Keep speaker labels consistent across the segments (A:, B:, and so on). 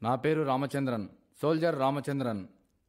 A: నా పేరు రామచంద్రన్ సోల్జర్ రామచంద్రన్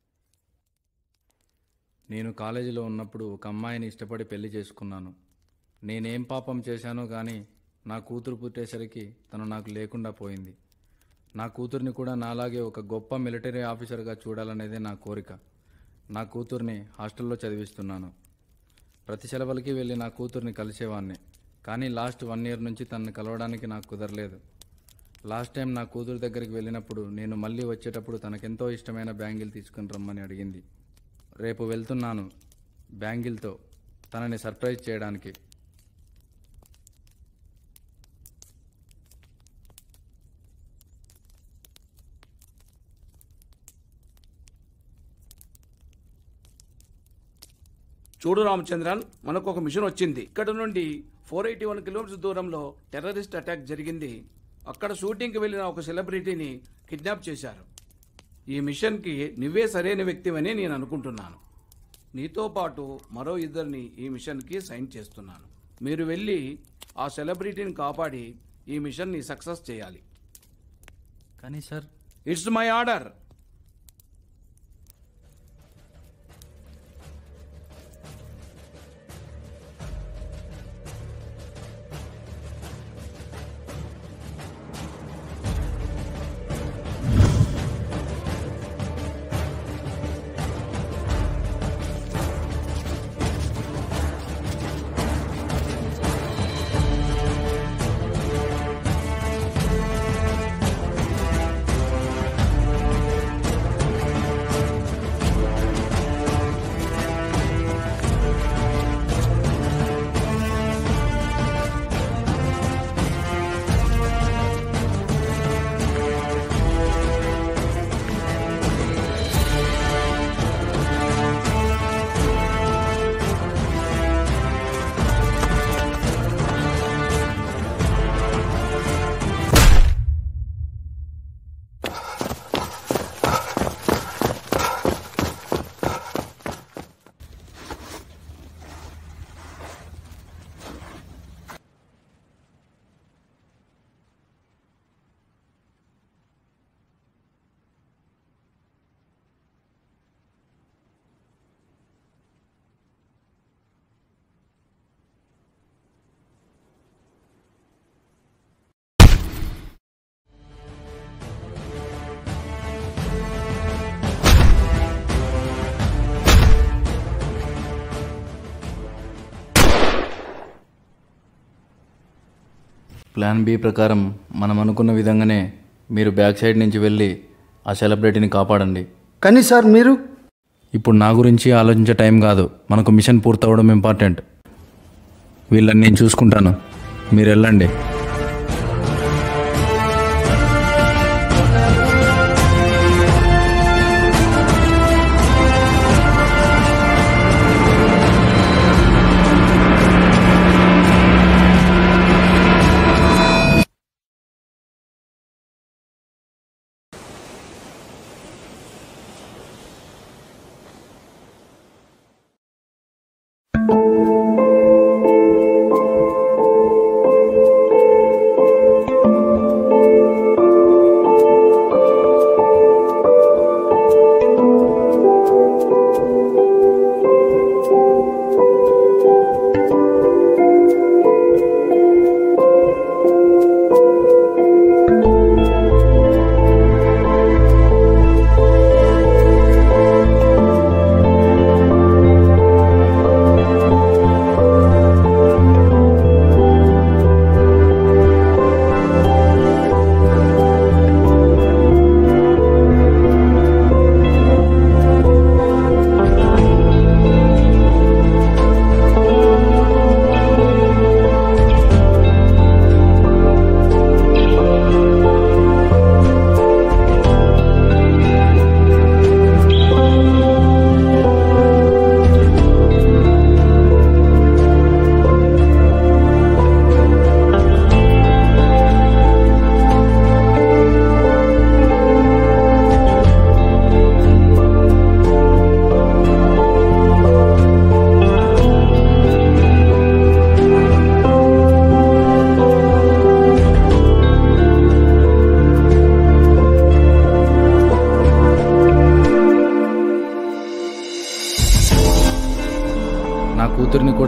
A: నేను కాలేజీలో ఉన్నప్పుడు ఒక అమ్మాయిని ఇష్టపడి పెళ్లి చేసుకున్నాను నేనేం పాపం చేశానో కానీ నా కూతురు పుట్టేసరికి తను నాకు లేకుండా పోయింది నా కూతుర్ని కూడా నాలాగే ఒక గొప్ప మిలిటరీ ఆఫీసర్గా చూడాలనేదే నా కోరిక నా కూతుర్ని హాస్టల్లో చదివిస్తున్నాను ప్రతి సెలవులకి వెళ్ళి నా కూతుర్ని కలిసేవాడిని కానీ లాస్ట్ వన్ ఇయర్ నుంచి తనని కలవడానికి నాకు కుదరలేదు లాస్ట్ టైం నా కూతురు దగ్గరికి వెళ్ళినప్పుడు నేను మళ్ళీ వచ్చేటప్పుడు తనకెంతో ఇష్టమైన బ్యాంగిల్ తీసుకుని రమ్మని అడిగింది రేపు వెళ్తున్నాను బ్యాంగిల్తో తనని సర్ప్రైజ్ చేయడానికి
B: చూడు రామచంద్రన్ మనకు ఒక మిషన్ వచ్చింది ఇక్కడ నుండి ఫోర్ ఎయిటీ వన్ కిలోమీటర్స్ దూరంలో టెర్రరిస్ట్ అటాక్ జరిగింది అక్కడ షూటింగ్కి వెళ్ళిన ఒక సెలబ్రిటీని కిడ్నాప్ చేశారు ఈ మిషన్కి నువ్వే సరైన వ్యక్తివని నేను అనుకుంటున్నాను నీతో పాటు మరో ఇద్దరిని ఈ మిషన్కి సైన్ చేస్తున్నాను మీరు వెళ్ళి ఆ సెలబ్రిటీని కాపాడి ఈ మిషన్ని సక్సెస్ చేయాలి
A: కానీ sir
B: it's my order
A: plan B ప్రకారం మనం అనుకున్న విధంగానే మీరు బ్యాక్ సైడ్ నుంచి వెళ్ళి ఆ సెలబ్రిటీని కాపాడండి
C: కానీ సార్ మీరు
A: ఇప్పుడు నా గురించి ఆలోచించే టైం కాదు మనకు మిషన్ పూర్తవడం ఇంపార్టెంట్ వీళ్ళని నేను చూసుకుంటాను మీరు వెళ్ళండి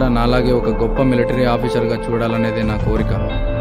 A: నాలాగే ఒక గొప్ప మిలిటరీ ఆఫీసర్గా చూడాలనేదే నా కోరిక